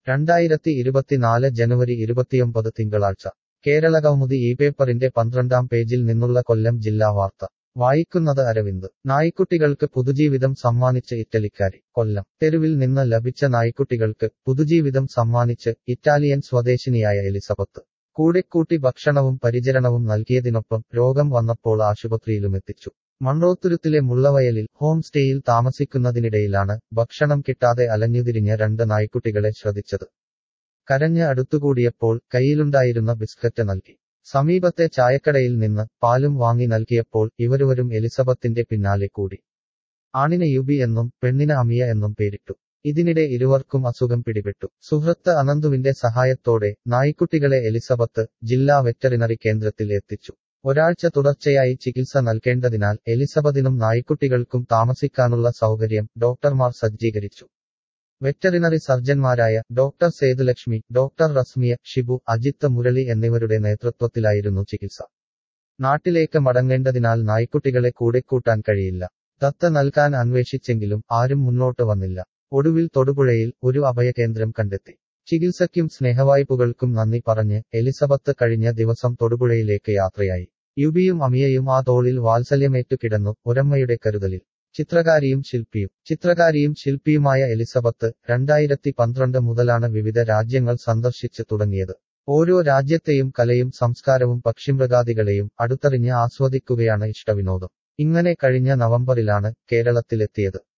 രണ്ടായിരത്തി ഇരുപത്തിനാല് ജനുവരി ഇരുപത്തിയൊമ്പത് തിങ്കളാഴ്ച കേരളകൗമുദി ഈ പേപ്പറിന്റെ പന്ത്രണ്ടാം പേജിൽ നിന്നുള്ള കൊല്ലം ജില്ലാ വാർത്ത വായിക്കുന്നത് അരവിന്ദ് നായ്ക്കുട്ടികൾക്ക് പുതുജീവിതം സമ്മാനിച്ച് ഇറ്റലിക്കാരി കൊല്ലം തെരുവിൽ നിന്ന് ലഭിച്ച നായ്ക്കുട്ടികൾക്ക് പുതുജീവിതം സമ്മാനിച്ച് ഇറ്റാലിയൻ സ്വദേശിനിയായ എലിസബത്ത് കൂടെക്കൂട്ടി ഭക്ഷണവും പരിചരണവും നൽകിയതിനൊപ്പം രോഗം വന്നപ്പോൾ ആശുപത്രിയിലുമെത്തിച്ചു മൺറോത്തുരുത്തിലെ മുള്ളവയലിൽ ഹോം സ്റ്റേയിൽ താമസിക്കുന്നതിനിടയിലാണ് ഭക്ഷണം കിട്ടാതെ അലഞ്ഞുതിരിഞ്ഞ രണ്ട് നായ്ക്കുട്ടികളെ ശ്രദ്ധിച്ചത് കരഞ്ഞ് അടുത്തുകൂടിയപ്പോൾ കയ്യിലുണ്ടായിരുന്ന ബിസ്ക്കറ്റ് നൽകി സമീപത്തെ ചായക്കടയിൽ നിന്ന് പാലും വാങ്ങി നൽകിയപ്പോൾ ഇവരുവരും എലിസബത്തിന്റെ പിന്നാലെ കൂടി ആണിന് യുബി എന്നും പെണ്ണിന് അമിയ എന്നും പേരിട്ടു ഇതിനിടെ ഇരുവർക്കും അസുഖം പിടിപെട്ടു സുഹൃത്ത് അനന്തുവിന്റെ സഹായത്തോടെ നായ്ക്കുട്ടികളെ എലിസബത്ത് ജില്ലാ വെറ്ററിനറി കേന്ദ്രത്തിൽ എത്തിച്ചു ഒരാഴ്ച തുടർച്ചയായി ചികിത്സ നൽകേണ്ടതിനാൽ എലിസബത്തിനും നായ്ക്കുട്ടികൾക്കും താമസിക്കാനുള്ള സൗകര്യം ഡോക്ടർമാർ സജ്ജീകരിച്ചു വെറ്ററിനറി സർജൻമാരായ ഡോക്ടർ സേതുലക്ഷ്മി ഡോക്ടർ റസ്മിയ ഷിബു അജിത്ത് മുരളി എന്നിവരുടെ നേതൃത്വത്തിലായിരുന്നു ചികിത്സ നാട്ടിലേക്ക് മടങ്ങേണ്ടതിനാൽ നായ്ക്കുട്ടികളെ കൂടെക്കൂട്ടാൻ കഴിയില്ല ദത്ത നൽകാൻ അന്വേഷിച്ചെങ്കിലും ആരും മുന്നോട്ട് വന്നില്ല ഒടുവിൽ തൊടുപുഴയിൽ ഒരു അഭയകേന്ദ്രം കണ്ടെത്തി ചികിത്സയ്ക്കും സ്നേഹവായ്പകൾക്കും നന്ദി പറഞ്ഞ് എലിസബത്ത് കഴിഞ്ഞ ദിവസം തൊടുപുഴയിലേക്ക് യാത്രയായി യുബിയും അമിയയും ആ തോളിൽ വാത്സല്യമേറ്റു കിടന്നു ഒരമ്മയുടെ കരുതലിൽ ചിത്രകാരിയും ശില്പിയും ചിത്രകാരിയും ശില്പിയുമായ എലിസബത്ത് രണ്ടായിരത്തി പന്ത്രണ്ട് മുതലാണ് വിവിധ രാജ്യങ്ങൾ സന്ദർശിച്ചു തുടങ്ങിയത് ഓരോ രാജ്യത്തെയും കലയും സംസ്കാരവും പക്ഷിമൃഗാദികളെയും അടുത്തറിഞ്ഞ് ആസ്വദിക്കുകയാണ് ഇഷ്ടവിനോദം ഇങ്ങനെ കഴിഞ്ഞ നവംബറിലാണ് കേരളത്തിലെത്തിയത്